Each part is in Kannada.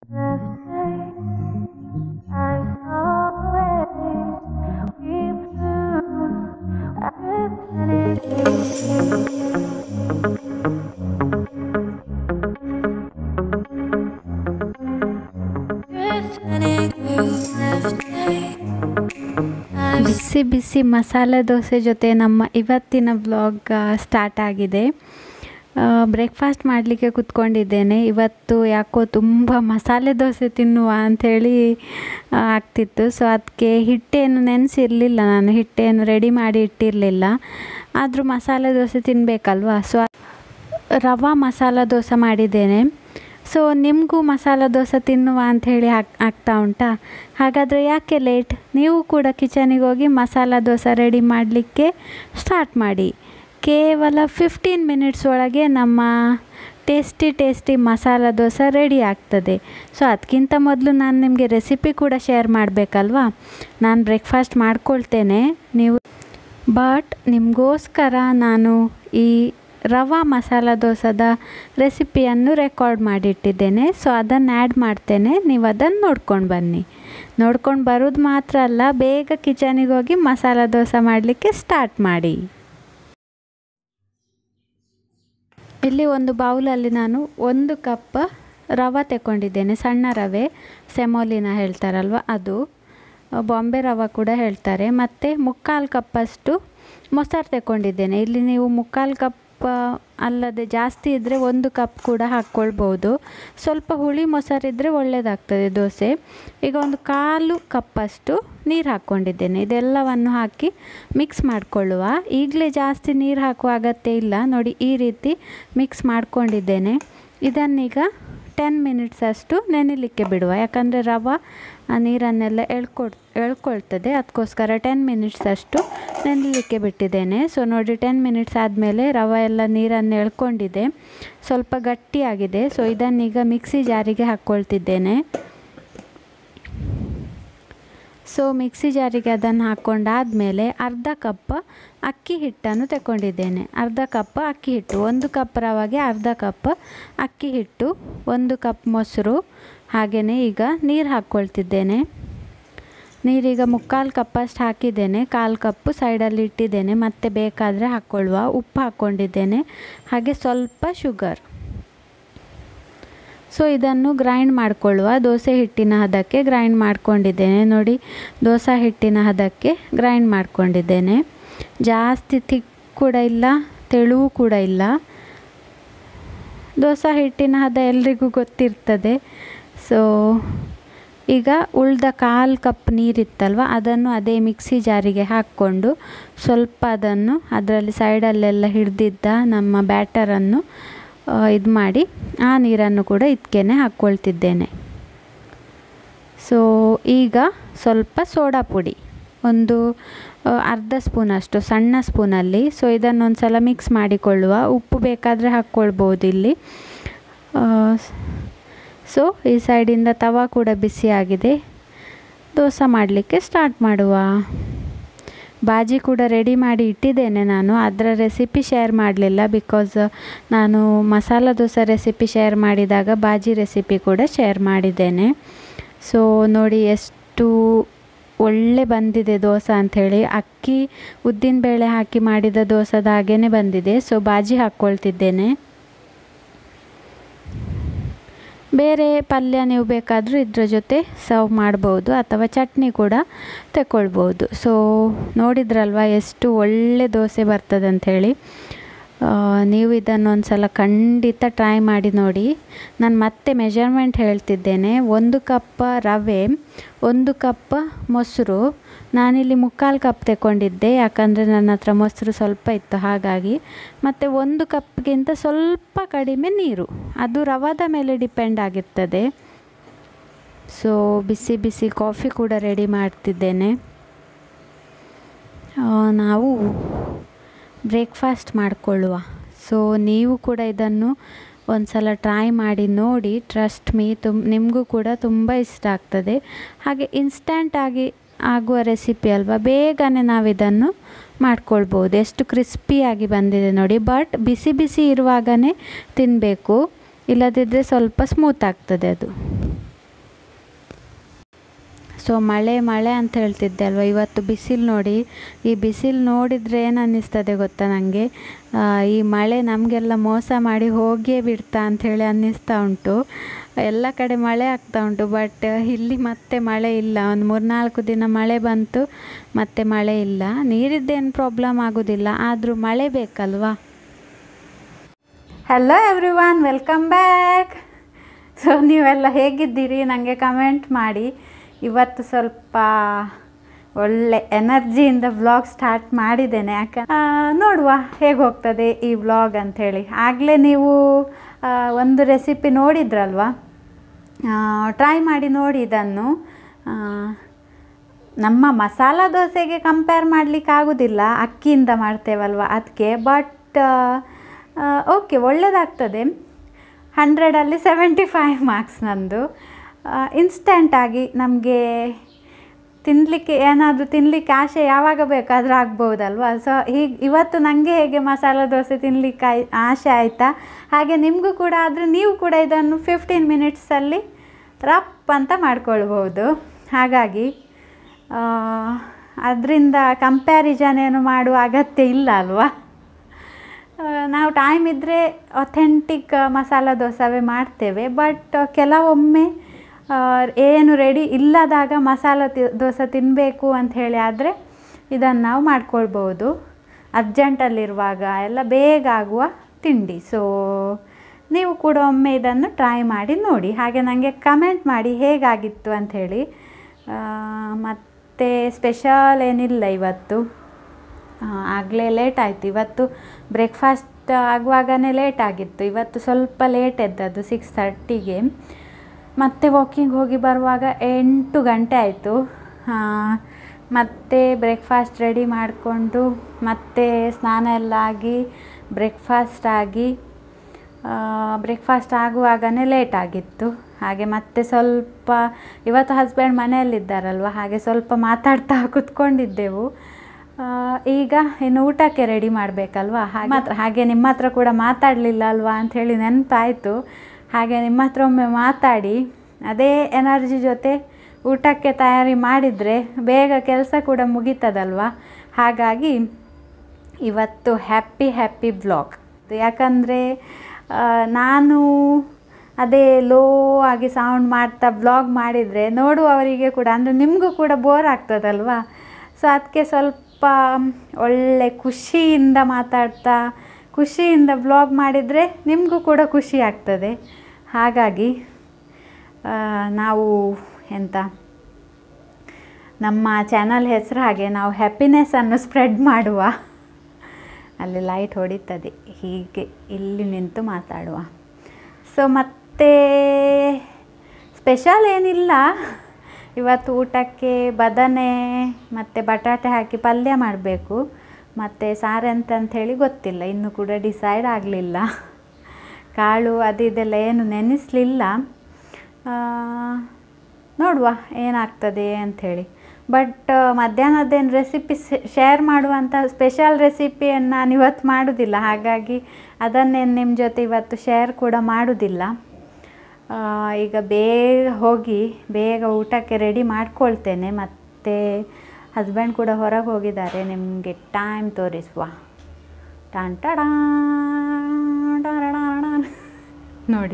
ಬಿಸಿ ಬಿಸಿ ಮಸಾಲೆ ದೋಸೆ ಜೊತೆ ನಮ್ಮ ಇವತ್ತಿನ ವ್ಲಾಗ್ ಸ್ಟಾರ್ಟ್ ಆಗಿದೆ ಬ್ರೇಕ್ಫಾಸ್ಟ್ ಮಾಡಲಿಕ್ಕೆ ಕೂತ್ಕೊಂಡಿದ್ದೇನೆ ಇವತ್ತು ಯಾಕೋ ತುಂಬ ಮಸಾಲೆ ದೋಸೆ ತಿನ್ನುವ ಅಂಥೇಳಿ ಆಗ್ತಿತ್ತು ಸೊ ಅದಕ್ಕೆ ಹಿಟ್ಟೇನು ನೆನೆಸಿರಲಿಲ್ಲ ನಾನು ಹಿಟ್ಟೇನು ರೆಡಿ ಮಾಡಿ ಇಟ್ಟಿರಲಿಲ್ಲ ಆದರೂ ಮಸಾಲೆ ದೋಸೆ ತಿನ್ನಬೇಕಲ್ವಾ ಸೊ ರವಾ ಮಸಾಲ ದೋಸೆ ಮಾಡಿದ್ದೇನೆ ಸೊ ನಿಮಗೂ ಮಸಾಲ ದೋಸೆ ತಿನ್ನುವ ಅಂಥೇಳಿ ಹಾಕ್ ಆಗ್ತಾ ಉಂಟಾ ಹಾಗಾದರೆ ಯಾಕೆ ಲೇಟ್ ನೀವು ಕೂಡ ಕಿಚನಿಗೆ ಹೋಗಿ ಮಸಾಲ ದೋಸೆ ರೆಡಿ ಮಾಡಲಿಕ್ಕೆ ಸ್ಟಾರ್ಟ್ ಮಾಡಿ ಕೇವಲ ಫಿಫ್ಟೀನ್ ಮಿನಿಟ್ಸ್ ಒಳಗೆ ನಮ್ಮ tasty tasty masala dosa ready ಆಗ್ತದೆ ಸೊ ಅದಕ್ಕಿಂತ ಮೊದಲು ನಾನು ನಿಮಗೆ ರೆಸಿಪಿ ಕೂಡ ಶೇರ್ ಮಾಡಬೇಕಲ್ವಾ ನಾನು ಬ್ರೇಕ್ಫಾಸ್ಟ್ ಮಾಡ್ಕೊಳ್ತೇನೆ ನೀವು ಬಟ್ ನಿಮಗೋಸ್ಕರ ನಾನು ಈ ರವಾ ಮಸಾಲ ದೋಸೆದ ರೆಸಿಪಿಯನ್ನು ರೆಕಾರ್ಡ್ ಮಾಡಿಟ್ಟಿದ್ದೇನೆ ಸೊ ಅದನ್ನು ಆ್ಯಡ್ ಮಾಡ್ತೇನೆ ನೀವು ಅದನ್ನು ನೋಡ್ಕೊಂಡು ಬನ್ನಿ ನೋಡ್ಕೊಂಡು ಬರೋದು ಮಾತ್ರ ಅಲ್ಲ ಬೇಗ ಕಿಚನಿಗೆ ಹೋಗಿ ಮಸಾಲ ದೋಸೆ ಮಾಡಲಿಕ್ಕೆ ಸ್ಟಾರ್ಟ್ ಮಾಡಿ ಇಲ್ಲಿ ಒಂದು ಬೌಲಲ್ಲಿ ನಾನು ಒಂದು ಕಪ್ ರವೆ ತಗೊಂಡಿದ್ದೇನೆ ಸಣ್ಣ ರವೆ ಸೆಮೋಲಿನ ಹೇಳ್ತಾರಲ್ವ ಅದು ಬಾಂಬೆ ರವೆ ಕೂಡ ಹೇಳ್ತಾರೆ ಮತ್ತು ಮುಕ್ಕಾಲು ಕಪ್ಪಷ್ಟು ಮೊಸರು ತಗೊಂಡಿದ್ದೇನೆ ಇಲ್ಲಿ ನೀವು ಮುಕ್ಕಾಲು ಕಪ್ ಅಲ್ಲದೆ ಜಾಸ್ತಿ ಇದ್ದರೆ ಒಂದು ಕಪ್ ಕೂಡ ಹಾಕ್ಕೊಳ್ಬೋದು ಸ್ವಲ್ಪ ಹುಳಿ ಮೊಸರಿದ್ದರೆ ಒಳ್ಳೆಯದಾಗ್ತದೆ ದೋಸೆ ಈಗ ಒಂದು ಕಾಲು ಕಪ್ಪಷ್ಟು ನೀರು ಹಾಕ್ಕೊಂಡಿದ್ದೇನೆ ಇದೆಲ್ಲವನ್ನು ಹಾಕಿ ಮಿಕ್ಸ್ ಮಾಡಿಕೊಳ್ಳುವ ಈಗಲೇ ಜಾಸ್ತಿ ನೀರು ಹಾಕುವ ಅಗತ್ಯ ಇಲ್ಲ ನೋಡಿ ಈ ರೀತಿ ಮಿಕ್ಸ್ ಮಾಡ್ಕೊಂಡಿದ್ದೇನೆ ಇದನ್ನೀಗ ಟೆನ್ ಮಿನಿಟ್ಸ್ ಅಷ್ಟು ನೆನೆಲಿಕ್ಕೆ ಬಿಡುವ ಯಾಕಂದರೆ ರವೆ ಆ ನೀರನ್ನೆಲ್ಲ ಎಳ್ಕೊಡ್ ಎಳ್ಕೊಳ್ತದೆ ಅದಕ್ಕೋಸ್ಕರ ಟೆನ್ ಮಿನಿಟ್ಸ್ ಅಷ್ಟು ನೆನೆಲಿಕ್ಕೆ ಬಿಟ್ಟಿದ್ದೇನೆ ಸೊ ನೋಡಿ ಟೆನ್ ಮಿನಿಟ್ಸ್ ಆದಮೇಲೆ ರವೆ ಎಲ್ಲ ನೀರನ್ನು ಎಳ್ಕೊಂಡಿದೆ ಸ್ವಲ್ಪ ಗಟ್ಟಿಯಾಗಿದೆ ಸೊ ಇದನ್ನೀಗ ಮಿಕ್ಸಿ ಜಾರಿಗೆ ಹಾಕ್ಕೊಳ್ತಿದ್ದೇನೆ ಸೊ ಮಿಕ್ಸಿ ಜಾರಿಗೆ ಅದನ್ನು ಹಾಕ್ಕೊಂಡಾದಮೇಲೆ ಅರ್ಧ ಕಪ್ ಅಕ್ಕಿ ಹಿಟ್ಟನ್ನು ತಗೊಂಡಿದ್ದೇನೆ ಅರ್ಧ ಕಪ್ ಅಕ್ಕಿ ಹಿಟ್ಟು ಒಂದು ಕಪ್ ರವೆಗೆ ಅರ್ಧ ಕಪ್ ಅಕ್ಕಿ ಹಿಟ್ಟು ಒಂದು ಕಪ್ ಮೊಸರು ಹಾಗೆಯೇ ಈಗ ನೀರು ಹಾಕ್ಕೊಳ್ತಿದ್ದೇನೆ ನೀರೀಗ ಮುಕ್ಕಾಲು ಕಪ್ಪಷ್ಟು ಹಾಕಿದ್ದೇನೆ ಕಾಲು ಕಪ್ಪು ಸೈಡಲ್ಲಿ ಇಟ್ಟಿದ್ದೇನೆ ಮತ್ತೆ ಬೇಕಾದರೆ ಹಾಕ್ಕೊಳ್ಳುವ ಉಪ್ಪು ಹಾಕ್ಕೊಂಡಿದ್ದೇನೆ ಹಾಗೆ ಸ್ವಲ್ಪ ಶುಗರ್ ಸೊ ಇದನ್ನು ಗ್ರೈಂಡ್ ಮಾಡಿಕೊಳ್ಳುವ ದೋಸೆ ಹಿಟ್ಟಿನ ಹದಕ್ಕೆ ಗ್ರೈಂಡ್ ಮಾಡ್ಕೊಂಡಿದ್ದೇನೆ ನೋಡಿ ದೋಸೆ ಹಿಟ್ಟಿನ ಹದಕ್ಕೆ ಗ್ರೈಂಡ್ ಮಾಡ್ಕೊಂಡಿದ್ದೇನೆ ಜಾಸ್ತಿ ತಿಕ್ ಕೂಡ ಇಲ್ಲ ತೆಳುವು ಕೂಡ ಇಲ್ಲ ದೋಸೆ ಹಿಟ್ಟಿನ ಹದ ಎಲ್ರಿಗೂ ಗೊತ್ತಿರ್ತದೆ ಸೊ ಈಗ ಉಳ್ದ ಕಾಲು ಕಪ್ ನೀರಿತ್ತಲ್ವ ಅದನ್ನು ಅದೇ ಮಿಕ್ಸಿ ಜಾರಿಗೆ ಹಾಕ್ಕೊಂಡು ಸ್ವಲ್ಪ ಅದನ್ನು ಅದರಲ್ಲಿ ಸೈಡಲ್ಲೆಲ್ಲ ಹಿಡಿದಿದ್ದ ನಮ್ಮ ಬ್ಯಾಟರನ್ನು ಇದು ಮಾಡಿ ಆ ನೀರನ್ನು ಕೂಡ ಇದಕ್ಕೇನೆ ಹಾಕ್ಕೊಳ್ತಿದ್ದೇನೆ ಸೊ ಈಗ ಸ್ವಲ್ಪ ಸೋಡಾ ಪುಡಿ ಒಂದು ಅರ್ಧ ಸ್ಪೂನಷ್ಟು ಸಣ್ಣ ಸ್ಪೂನಲ್ಲಿ ಸೊ ಇದನ್ನೊಂದು ಸಲ ಮಿಕ್ಸ್ ಮಾಡಿಕೊಳ್ಳುವ ಉಪ್ಪು ಬೇಕಾದರೆ ಹಾಕ್ಕೊಳ್ಬೋದು ಇಲ್ಲಿ ಸೊ ಈ ಸೈಡಿಂದ ತವ ಕೂಡ ಬಿಸಿಯಾಗಿದೆ ದೋಸೆ ಮಾಡಲಿಕ್ಕೆ ಸ್ಟಾರ್ಟ್ ಮಾಡುವ ಬಾಜಿ ಕೂಡ ರೆಡಿ ಮಾಡಿ ಇಟ್ಟಿದ್ದೇನೆ ನಾನು ಅದರ ರೆಸಿಪಿ ಶೇರ್ ಮಾಡಲಿಲ್ಲ ಬಿಕಾಸ್ ನಾನು ಮಸಾಲ ದೋಸೆ ರೆಸಿಪಿ ಶೇರ್ ಮಾಡಿದಾಗ ಬಾಜಿ ರೆಸಿಪಿ ಕೂಡ ಶೇರ್ ಮಾಡಿದ್ದೇನೆ ಸೊ ನೋಡಿ ಎಷ್ಟು ಒಳ್ಳೆ ಬಂದಿದೆ ದೋಸೆ ಅಂಥೇಳಿ ಅಕ್ಕಿ ಉದ್ದಿನಬೇಳೆ ಹಾಕಿ ಮಾಡಿದ ದೋಸೆದ ಹಾಗೇ ಬಂದಿದೆ ಸೊ ಬಾಜಿ ಹಾಕ್ಕೊಳ್ತಿದ್ದೇನೆ ಬೇರೆ ಪಲ್ಯ ನೀವು ಬೇಕಾದರೂ ಇದ್ರ ಜೊತೆ ಸರ್ವ್ ಮಾಡ್ಬೋದು ಅಥವಾ ಚಟ್ನಿ ಕೂಡ ತಗೊಳ್ಬೋದು ಸೊ ನೋಡಿದ್ರಲ್ವ ಎಷ್ಟು ಒಳ್ಳೆ ದೋಸೆ ಬರ್ತದೆ ಅಂಥೇಳಿ ನೀವು ಇದನ್ನು ಒಂದು ಸಲ ಖಂಡಿತ ಟ್ರೈ ಮಾಡಿ ನೋಡಿ ನಾನು ಮತ್ತೆ ಮೆಜರ್ಮೆಂಟ್ ಹೇಳ್ತಿದ್ದೇನೆ ಒಂದು ಕಪ್ ರವೆ ಒಂದು ಕಪ್ ಮೊಸರು ನಾನಿಲ್ಲಿ ಮುಕ್ಕಾಲು ಕಪ್ ತಗೊಂಡಿದ್ದೆ ಯಾಕಂದರೆ ನನ್ನ ಹತ್ರ ಮೊಸರು ಸ್ವಲ್ಪ ಇತ್ತು ಹಾಗಾಗಿ ಮತ್ತು ಒಂದು ಕಪ್ಗಿಂತ ಸ್ವಲ್ಪ ಕಡಿಮೆ ನೀರು ಅದು ರವಾದ ಮೇಲೆ ಡಿಪೆಂಡ್ ಆಗಿರ್ತದೆ ಸೊ ಬಿಸಿ ಬಿಸಿ ಕಾಫಿ ಕೂಡ ರೆಡಿ ಮಾಡ್ತಿದ್ದೇನೆ ನಾವು ಬ್ರೇಕ್ಫಾಸ್ಟ್ ಮಾಡಿಕೊಳ್ಳುವ ಸೊ ನೀವು ಕೂಡ ಇದನ್ನು ಒಂದು ಸಲ ಟ್ರೈ ಮಾಡಿ ನೋಡಿ ಟ್ರಸ್ಟ್ ಮೀ ತುಂಬ ನಿಮಗೂ ಕೂಡ ತುಂಬ ಇಷ್ಟ ಆಗ್ತದೆ ಹಾಗೆ ಇನ್ಸ್ಟ್ಯಾಂಟಾಗಿ ಆಗುವ ರೆಸಿಪಿ ಅಲ್ವಾ ಬೇಗನೆ ನಾವು ಇದನ್ನು ಮಾಡ್ಕೊಳ್ಬೋದು ಎಷ್ಟು ಕ್ರಿಸ್ಪಿಯಾಗಿ ಬಂದಿದೆ ನೋಡಿ ಬಟ್ ಬಿಸಿ ಬಿಸಿ ಇರುವಾಗಲೇ ತಿನ್ನಬೇಕು ಇಲ್ಲದಿದ್ದರೆ ಸ್ವಲ್ಪ ಸ್ಮೂತ್ ಆಗ್ತದೆ ಅದು ಸೊ ಮಳೆ ಮಳೆ ಅಂತ ಹೇಳ್ತಿದ್ದೆ ಅಲ್ವಾ ಇವತ್ತು ಬಿಸಿಲು ನೋಡಿ ಈ ಬಿಸಿಲು ನೋಡಿದರೆ ಏನು ಅನ್ನಿಸ್ತದೆ ಗೊತ್ತಾ ನನಗೆ ಈ ಮಳೆ ನಮಗೆಲ್ಲ ಮೋಸ ಮಾಡಿ ಹೋಗಿಯೇ ಬಿಡ್ತಾ ಅಂಥೇಳಿ ಅನ್ನಿಸ್ತಾ ಉಂಟು ಎಲ್ಲ ಕಡೆ ಮಳೆ ಆಗ್ತಾ ಉಂಟು ಬಟ್ ಇಲ್ಲಿ ಮತ್ತೆ ಮಳೆ ಇಲ್ಲ ಒಂದು ಮೂರ್ನಾಲ್ಕು ದಿನ ಮಳೆ ಬಂತು ಮತ್ತೆ ಮಳೆ ಇಲ್ಲ ನೀರಿದ್ದೇನು ಪ್ರಾಬ್ಲಮ್ ಆಗೋದಿಲ್ಲ ಆದರೂ ಮಳೆ ಬೇಕಲ್ವಾ hello everyone welcome back so ನೀವೆಲ್ಲ ಹೇಗಿದ್ದೀರಿ ನನಗೆ ಕಮೆಂಟ್ ಮಾಡಿ ಇವತ್ತು ಸ್ವಲ್ಪ ಒಳ್ಳೆ ಎನರ್ಜಿಯಿಂದ ವ್ಲಾಗ್ ಸ್ಟಾರ್ಟ್ ಮಾಡಿದ್ದೇನೆ ಯಾಕೆ ಆ, ನೋಡುವ ಹೇಗೆ ಹೋಗ್ತದೆ ಈ ವ್ಲಾಗ್ ಅಂಥೇಳಿ ಆಗಲೇ ನೀವು ಆ, ಒಂದು ರೆಸಿಪಿ ನೋಡಿದ್ರಲ್ವಾ ಟ್ರೈ ಮಾಡಿ ನೋಡಿ ಇದನ್ನು ಆ, ನಮ್ಮ ಮಸಾಲ ದೋಸೆಗೆ ಕಂಪೇರ್ ಮಾಡಲಿಕ್ಕೆ ಆಗೋದಿಲ್ಲ ಅಕ್ಕಿಯಿಂದ ಮಾಡ್ತೇವಲ್ವ ಅದಕ್ಕೆ ಬಟ್ ಓಕೆ ಒಳ್ಳೆಯದಾಗ್ತದೆ ಹಂಡ್ರೆಡಲ್ಲಿ ಸೆವೆಂಟಿ ಫೈವ್ ಮಾರ್ಕ್ಸ್ ನಂದು ಇನ್ಸ್ಟೆಂಟಾಗಿ ನಮಗೆ ತಿನ್ನಲಿಕ್ಕೆ ಏನಾದರೂ ತಿನ್ನಲಿಕ್ಕೆ ಆಸೆ ಯಾವಾಗ ಬೇಕಾದರೂ ಆಗ್ಬೋದಲ್ವ ಸೊ ಹೀಗೆ ಇವತ್ತು ನನಗೆ ಹೇಗೆ ಮಸಾಲ ದೋಸೆ ತಿನ್ನಲಿಕ್ಕೆ ಆಯ್ ಆಸೆ ಆಯಿತಾ ಹಾಗೆ ನಿಮಗೂ ಕೂಡ ಆದರೆ ನೀವು ಕೂಡ ಇದನ್ನು ಫಿಫ್ಟೀನ್ ಮಿನಿಟ್ಸಲ್ಲಿ ರಪ್ ಅಂತ ಮಾಡ್ಕೊಳ್ಬೋದು ಹಾಗಾಗಿ ಅದರಿಂದ ಕಂಪ್ಯಾರಿಸನ್ ಏನು ಮಾಡುವ ಅಗತ್ಯ ಇಲ್ಲ ಅಲ್ವಾ ಆ, ನಾವು ಟೈಮ್ ಇದ್ದರೆ ಅಥೆಂಟಿಕ್ ಮಸಾಲ ದೋಸೆ ಮಾಡ್ತೇವೆ ಬಟ್ ಕೆಲವೊಮ್ಮೆ ಆ, ಏನು ರೆಡಿ ಇಲ್ಲದಾಗ ಮಸಾಲ ತಿ- ದೋಸೆ ತಿನ್ನಬೇಕು ಅಂತ ಹೇಳಿ ಆದರೆ ಇದನ್ನು ನಾವು ಮಾಡ್ಕೊಳ್ಬೋದು ಅರ್ಜೆಂಟಲ್ಲಿರುವಾಗ ಎಲ್ಲ ಬೇಗ ಆಗುವ ತಿಂಡಿ ಸೊ ನೀವು ಕೂಡ ಒಮ್ಮೆ ಇದನ್ನು ಟ್ರೈ ಮಾಡಿ ನೋಡಿ ಹಾಗೆ ನನಗೆ ಕಮೆಂಟ್ ಮಾಡಿ ಹೇಗಾಗಿತ್ತು ಅಂಥೇಳಿ ಮತ್ತು ಸ್ಪೆಷಲ್ ಏನಿಲ್ಲ ಇವತ್ತು ಆಗಲೇ ಲೇಟ್ ಆಯಿತು ಇವತ್ತು ಬ್ರೇಕ್ಫಾಸ್ಟ್ ಆಗುವಾಗನೇ ಲೇಟ್ ಆಗಿತ್ತು ಇವತ್ತು ಸ್ವಲ್ಪ ಲೇಟ್ ಎದ್ದದ್ದು ಸಿಕ್ಸ್ ತರ್ಟಿಗೆ ಮತ್ತೆ ವಾಕಿಂಗ್ ಹೋಗಿ ಬರುವಾಗ ಎಂಟು ಗಂಟೆ ಆಯಿತು ಮತ್ತೆ ಬ್ರೇಕ್ಫಾಸ್ಟ್ ರೆಡಿ ಮಾಡಿಕೊಂಡು ಮತ್ತೆ ಸ್ನಾನ ಎಲ್ಲ ಆಗಿ ಬ್ರೇಕ್ಫಾಸ್ಟ್ ಆಗಿ ಬ್ರೇಕ್ಫಾಸ್ಟ್ ಆಗುವಾಗನೇ ಲೇಟ್ ಆಗಿತ್ತು ಹಾಗೆ ಮತ್ತೆ ಸ್ವಲ್ಪ ಇವತ್ತು ಹಸ್ಬೆಂಡ್ ಮನೆಯಲ್ಲಿದ್ದಾರಲ್ವ ಹಾಗೆ ಸ್ವಲ್ಪ ಮಾತಾಡ್ತಾ ಕೂತ್ಕೊಂಡಿದ್ದೆವು ಆ, ಈಗ ಇನ್ನು ಊಟಕ್ಕೆ ರೆಡಿ ಮಾಡಬೇಕಲ್ವ ಹಾಗೆ ಮಾತ್ರ ಹಾಗೆ ನಿಮ್ಮ ಹತ್ರ ಕೂಡ ಮಾತಾಡಲಿಲ್ಲ ಅಲ್ವಾ ಅಂಥೇಳಿ ನೆನಪಾಯಿತು ಹಾಗೆ ನಿಮ್ಮ ಹತ್ರ ಒಮ್ಮೆ ಮಾತಾಡಿ ಅದೇ ಎನರ್ಜಿ ಜೊತೆ ಊಟಕ್ಕೆ ತಯಾರಿ ಮಾಡಿದರೆ ಬೇಗ ಕೆಲಸ ಕೂಡ ಮುಗೀತದಲ್ವ ಹಾಗಾಗಿ ಇವತ್ತು ಹ್ಯಾಪಿ ಹ್ಯಾಪಿ ಬ್ಲಾಗ್ ಯಾಕಂದರೆ ನಾನು ಅದೇ ಲೋ ಆಗಿ ಸೌಂಡ್ ಮಾಡ್ತಾ ಬ್ಲಾಗ್ ಮಾಡಿದರೆ ನೋಡುವವರಿಗೆ ಕೂಡ ಅಂದರೆ ನಿಮಗೂ ಕೂಡ ಬೋರ್ ಆಗ್ತದಲ್ವಾ ಸೊ ಅದಕ್ಕೆ ಸ್ವಲ್ಪ ಒಳ್ಳೆ ಖುಷಿಯಿಂದ ಮಾತಾಡ್ತಾ ಖುಷಿಯಿಂದ ಬ್ಲಾಗ್ ಮಾಡಿದರೆ ನಿಮಗೂ ಕೂಡ ಖುಷಿ ಆಗ್ತದೆ ಹಾಗಾಗಿ ಆ, ನಾವು ಎಂತ ನಮ್ಮ ಚಾನಲ್ ಹೆಸರು ಹಾಗೆ ನಾವು ಹ್ಯಾಪಿನೆಸ್ಸನ್ನು ಸ್ಪ್ರೆಡ್ ಮಾಡುವ ಅಲ್ಲಿ ಲೈಟ್ ಹೊಡಿತದೆ ಹೀಗೆ ಇಲ್ಲಿ ನಿಂತು ಮಾತಾಡುವ ಸೊ ಮತ್ತೆ ಸ್ಪೆಷಲ್ ಏನಿಲ್ಲ ಇವತ್ತು ಊಟಕ್ಕೆ ಬದನೆ ಮತ್ತು ಬಟಾಟೆ ಹಾಕಿ ಪಲ್ಯ ಮಾಡಬೇಕು ಮತ್ತು ಸಾರು ಅಂತ ಹೇಳಿ ಗೊತ್ತಿಲ್ಲ ಇನ್ನೂ ಕೂಡ ಡಿಸೈಡ್ ಆಗಲಿಲ್ಲ ಕಾಳು ಅದು ಇದೆಲ್ಲ ಏನು ನೆನೆಸಲಿಲ್ಲ ನೋಡುವ ಏನಾಗ್ತದೆ ಅಂಥೇಳಿ ಬಟ್ ಮಧ್ಯಾಹ್ನದ್ದೇನು ರೆಸಿಪಿ ಶೇರ್ ಮಾಡುವಂಥ ಸ್ಪೆಷಲ್ ರೆಸಿಪಿಯನ್ನು ನಾನು ಇವತ್ತು ಮಾಡೋದಿಲ್ಲ ಹಾಗಾಗಿ ಅದನ್ನೇನು ನಿಮ್ಮ ಜೊತೆ ಇವತ್ತು ಶೇರ್ ಕೂಡ ಮಾಡೋದಿಲ್ಲ ಆ, ಈಗ ಬೇಗ ಹೋಗಿ ಬೇಗ ಊಟಕ್ಕೆ ರೆಡಿ ಮಾಡ್ಕೊಳ್ತೇನೆ ಮತ್ತು ಹಸ್ಬೆಂಡ್ ಕೂಡ ಹೊರಗೆ ಹೋಗಿದ್ದಾರೆ ನಿಮಗೆ ಟೈಮ್ ತೋರಿಸುವ ಟಾನ್ ಟಡಾ ಟಡಡಾಡಾನ್. ನೋಡಿ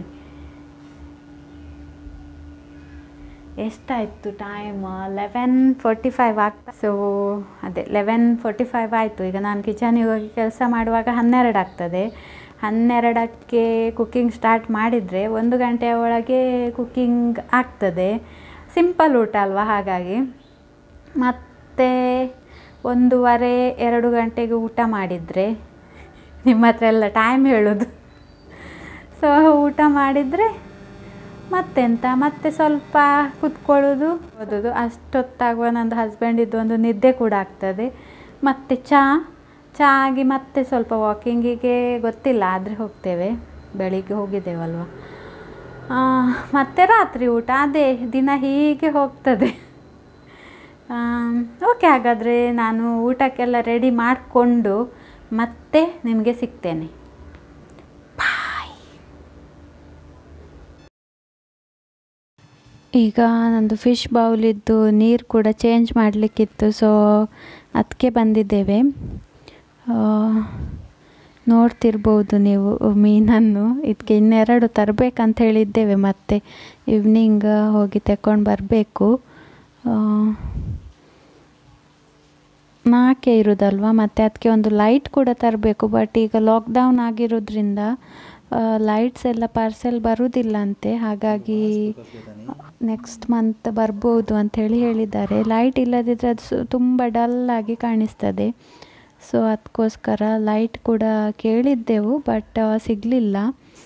ಎಷ್ಟಾಯಿತು ಟೈಮ್ ಲೆವೆನ್ ಫೋರ್ಟಿ ಫೈವ್ ಆಗ್ತಾ ಸೊ ಅದೇ ಲೆವೆನ್ ಫೋರ್ಟಿ ಫೈವ್ ಆಯಿತು ಈಗ ನಾನು ಕಿಚನಿಗೆ ಹೋಗಿ ಕೆಲಸ ಮಾಡುವಾಗ ಹನ್ನೆರಡು ಆಗ್ತದೆ ಹನ್ನೆರಡಕ್ಕೆ ಕುಕ್ಕಿಂಗ್ ಸ್ಟಾರ್ಟ್ ಮಾಡಿದರೆ ಒಂದು ಗಂಟೆಯ ಒಳಗೆ ಕುಕ್ಕಿಂಗ್ ಆಗ್ತದೆ ಸಿಂಪಲ್ ಊಟ ಅಲ್ವಾ ಹಾಗಾಗಿ ಮತ್ತು ಒಂದೂವರೆ ಎರಡು ಗಂಟೆಗೆ ಊಟ ಮಾಡಿದರೆ ನಿಮ್ಮ ಹತ್ರ ಎಲ್ಲ ಟೈಮ್ ಹೇಳೋದು ಸೊ ಊಟ ಮಾಡಿದರೆ ಮತ್ತೆಂತ ಮತ್ತೆ ಸ್ವಲ್ಪ ಕುತ್ಕೊಳ್ಳೋದು ಓದೋದು ಅಷ್ಟೊತ್ತಾಗುವ ನಂದು ಹಸ್ಬೆಂಡಿದ್ದು ಒಂದು ನಿದ್ದೆ ಕೂಡ ಆಗ್ತದೆ ಮತ್ತು ಚಹಾ ಚಹಾ ಆಗಿ ಮತ್ತೆ ಸ್ವಲ್ಪ ವಾಕಿಂಗಿಗೆ ಗೊತ್ತಿಲ್ಲ ಆದರೆ ಹೋಗ್ತೇವೆ ಬೆಳಿಗ್ಗೆ ಹೋಗಿದ್ದೇವಲ್ವ ಆ, ಮತ್ತೆ ರಾತ್ರಿ ಊಟ ಅದೇ ದಿನ ಹೀಗೆ ಹೋಗ್ತದೆ ಓಕೆ ಹಾಗಾದರೆ ನಾನು ಊಟಕ್ಕೆಲ್ಲ ರೆಡಿ ಮಾಡಿಕೊಂಡು ಮತ್ತೆ ನಿಮಗೆ ಸಿಗ್ತೇನೆ ಈಗ ನಂದು ಫಿಶ್ ಬೌಲಿದ್ದು ನೀರು ಕೂಡ ಚೇಂಜ್ ಮಾಡಲಿಕ್ಕಿತ್ತು ಸೊ ಅದಕ್ಕೆ ಬಂದಿದ್ದೇವೆ ಆ, ನೋಡ್ತಿರ್ಬೋದು ನೀವು ಮೀನನ್ನು ಇದಕ್ಕೆ ಇನ್ನೆರಡು ತರಬೇಕಂತ ಹೇಳಿದ್ದೇವೆ ಮತ್ತೆ ಈವ್ನಿಂಗ್ ಹೋಗಿ ತಗೊಂಡು ಬರಬೇಕು ನಾಲ್ಕೇ ಇರೋದಲ್ವ ಮತ್ತು ಅದಕ್ಕೆ ಒಂದು ಲೈಟ್ ಕೂಡ ತರಬೇಕು ಬಟ್ ಈಗ ಲಾಕ್ಡೌನ್ ಆಗಿರೋದ್ರಿಂದ ಲೈಟ್ಸ್ ಎಲ್ಲ ಪಾರ್ಸೆಲ್ ಬರುವುದಿಲ್ಲ ಅಂತೆ ಹಾಗಾಗಿ ನೆಕ್ಸ್ಟ್ ಮಂತ್ ಬರ್ಬೋದು ಅಂಥೇಳಿ ಹೇಳಿದ್ದಾರೆ ಲೈಟ್ ಇಲ್ಲದಿದ್ದರೆ ಅದು ಸು- ತುಂಬ ಡಲ್ಲಾಗಿ ಕಾಣಿಸ್ತದೆ ಸೊ ಅದಕ್ಕೋಸ್ಕರ ಲೈಟ್ ಕೂಡ ಕೇಳಿದ್ದೆವು ಬಟ್ ಸಿಗಲಿಲ್ಲ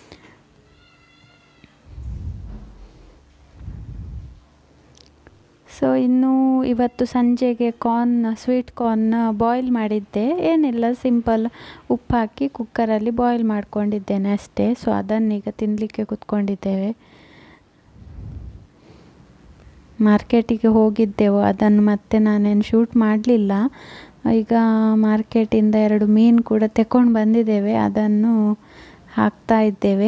ಸೊ ಇನ್ನು ಇವತ್ತು ಸಂಜೆಗೆ ಕಾರ್ನ್ ಸ್ವೀಟ್ ಕಾರ್ನ್ ಬಾಯ್ಲ್ ಮಾಡಿದ್ದೆ ಏನಿಲ್ಲ ಸಿಂಪಲ್ ಉಪ್ಪು ಹಾಕಿ ಕುಕ್ಕರಲ್ಲಿ ಬಾಯ್ಲ್ ಮಾಡ್ಕೊಂಡಿದ್ದೇನೆ ಅಷ್ಟೇ ಸೊ ಅದನ್ನೀಗ ತಿನ್ನಲಿಕ್ಕೆ ಕೂತ್ಕೊಂಡಿದ್ದೇವೆ ಮಾರ್ಕೆಟಿಗೆ ಹೋಗಿದ್ದೆವು ಅದನ್ನು ಮತ್ತೆ ನಾನೇನು ಶೂಟ್ ಮಾಡಲಿಲ್ಲ ಈಗ ಮಾರ್ಕೆಟಿಂದ ಎರಡು ಮೀನು ಕೂಡ ತಗೊಂಡು ಬಂದಿದ್ದೇವೆ ಅದನ್ನು ಹಾಕ್ತಾ ಇದ್ದೇವೆ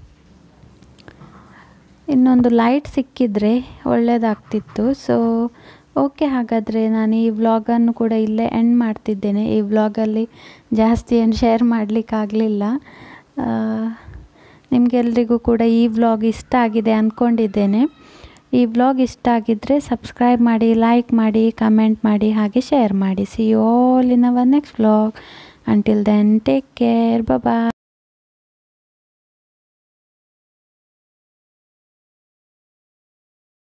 ಇನ್ನೊಂದು ಲೈಟ್ ಸಿಕ್ಕಿದರೆ ಒಳ್ಳೆಯದಾಗ್ತಿತ್ತು ಸೊ ಓಕೆ ಹಾಗಾದರೆ ನಾನು ಈ ವ್ಲಾಗನ್ನು ಕೂಡ ಇಲ್ಲೇ ಎಂಡ್ ಮಾಡ್ತಿದ್ದೇನೆ ಈ ವ್ಲಾಗಲ್ಲಿ ಜಾಸ್ತಿ ಏನು ಶೇರ್ ಮಾಡಲಿಕ್ಕಾಗಲಿಲ್ಲ ನಿಮಗೆಲ್ರಿಗೂ ಕೂಡ ಈ ವ್ಲಾಗ್ ಇಷ್ಟ ಆಗಿದೆ ಅಂದ್ಕೊಂಡಿದ್ದೇನೆ ಈ ವ್ಲಾಗ್ ಇಷ್ಟ ಆಗಿದ್ದರೆ ಸಬ್ಸ್ಕ್ರೈಬ್ ಮಾಡಿ ಲೈಕ್ ಮಾಡಿ ಕಮೆಂಟ್ ಮಾಡಿ ಹಾಗೆ ಶೇರ್ ಮಾಡಿ see all in our next vlog until then take care bye